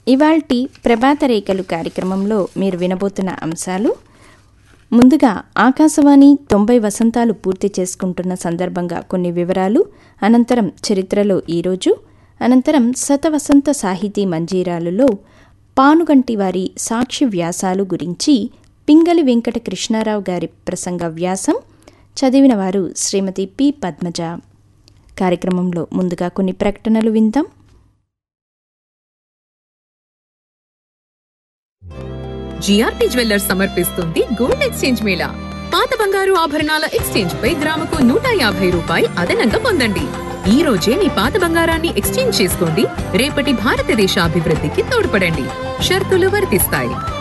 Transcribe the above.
ఇవాల్టి ప్రభాత రేఖలు కార్యక్రమంలో మీరు వినబోతున్న అంశాలు ముందుగా ఆకాశవాణి తొంభై వసంతాలు పూర్తి చేసుకుంటున్న సందర్భంగా కొన్ని వివరాలు అనంతరం చరిత్రలో ఈరోజు అనంతరం శతవసంత సాహితీ మంజీరాలలో పానుగంటి వారి సాక్షి వ్యాసాలు గురించి పింగళి వెంకట కృష్ణారావు గారి ప్రసంగ వ్యాసం చదివిన వారు శ్రీమతి పి పద్మజ కార్యక్రమంలో ముందుగా కొన్ని ప్రకటనలు విందాం జిఆర్పి జ్యువెల్లర్స్ సమర్పిస్తుంది గోల్డ్ ఎక్స్చేంజ్ మేళా పాత బంగారు ఆభరణాల ఎక్స్చేంజ్ పై గ్రాముకు నూట యాభై రూపాయి అదనంగా పొందండి ఈ రోజే మీ పాత బంగారాన్ని ఎక్స్చేంజ్ చేసుకోండి రేపటి భారతదేశ అభివృద్ధికి తోడ్పడండి షరతులు వర్తిస్తాయి